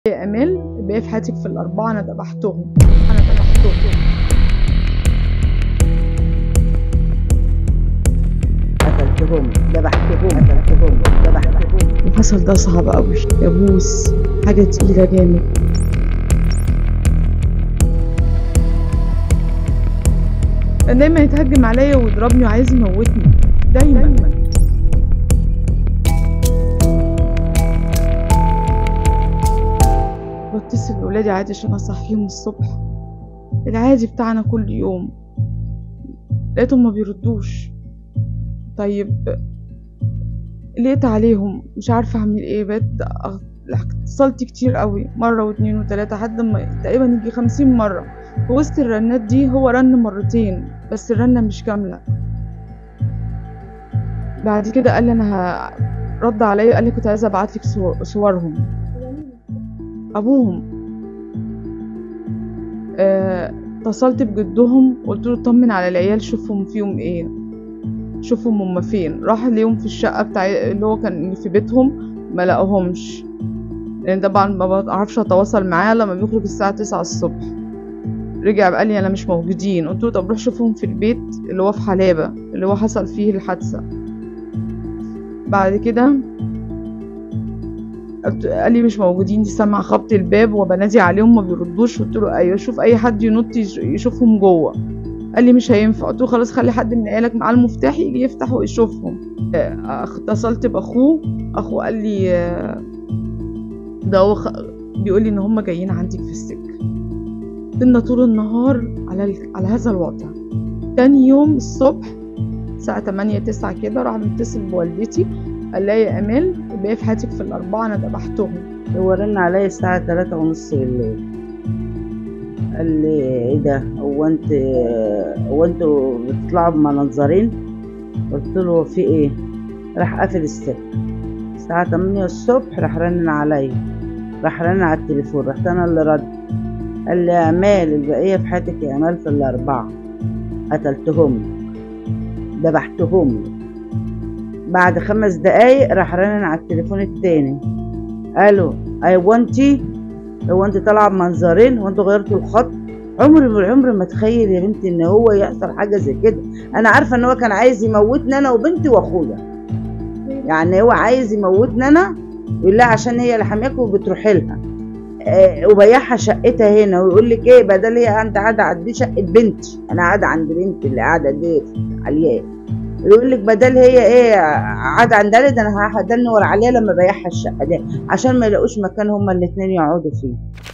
يا امال بقى في حياتك في الاربعه انا ذبحتهم انا ذبحتهم قتلتهم ذبحتهم قتلتهم ذبحتهم اللي حصل ده صعب قوي يابوس حاجه تقيله جامد كان دايما يتهجم عليا ويضربني وعايز يموتني دايما بتصل بولادي عادي عشان اصحيهم الصبح العادي بتاعنا كل يوم لقيتهم ما بيردوش طيب لقيت عليهم مش عارفه اعمل ايه بقيت أغ- اتصلت كتير قوي مره واتنين وتلاته لحد ما تقريبا يجي خمسين مره في وسط الرنات دي هو رن مرتين بس الرنه مش كامله بعد كده قال لي انا ه... رد عليا قال لي كنت عايزه ابعت لك صور... صورهم ابوهم آه، اتصلت بجدهم وقلت له اطمن على العيال شوفهم فيهم ايه شوفهم هما فين راح اليوم في الشقه بتاع اللي هو كان في بيتهم ما لقاهمش لان طبعا ما بعرفش اتواصل معاه لما بيخرج الساعه 9 الصبح رجع قال لي انا مش موجودين قلت له طب روح شوفهم في البيت اللي هو في حلابه اللي هو حصل فيه الحادثه بعد كده قلت- قال لي مش موجودين دي سامع خبط الباب وبنادي عليهم ما بيردوش قلت له ايوه شوف اي حد ينط يش- يشوفهم جوه قال لي مش هينفع قلت له خلاص خلي حد من عيالك معاه المفتاح يجي يفتح ويشوفهم آه، اتصلت باخوه اخوه قال لي آه، ده هو خ... بيقول لي ان هم جايين عندك في السكه فضلنا طول النهار على ال... على هذا الوضع تاني يوم الصبح الساعة 8 9 كده راح متصل بوالدتي قال لها يا امال بقى في حياتك في الاربعه انا ذبحتهم هو رن عليا الساعة تلاتة ونص بالليل قال لي ايه ده هو انت هو انتوا بتطلعوا بمنظرين قلت له هو في ايه راح قافل السكة الساعة تمانية الصبح راح رن عليا راح رن على التليفون رحت انا اللي رد قال لي يا امال البقية في حياتك يا امال في الاربعة قتلتهم ذبحتهم بعد خمس دقايق راح رن على التليفون التاني الو ايوه انتي هو انت طالعه بمنظرين هو انتوا غيرتوا الخط عمري من العمر ما اتخيل يا بنتي ان هو يحصل حاجه زي كده انا عارفه ان هو كان عايز يموتني انا وبنتي واخويا يعني هو عايز يموتني انا يقول لها عشان هي اللي حامياكوا وبتروحي لها آه وبيعها شقتها هنا ويقول لك ايه بدل هي انت قاعده عند دي شقه بنتي انا قاعده عند بنتي اللي قاعده دي عليا يقول لك بدل هي ايه قاعده عند ده انا هدنور عليها لما بيعها الشقه دي عشان ما يلاقوش مكان هما الاتنين يقعدوا فيه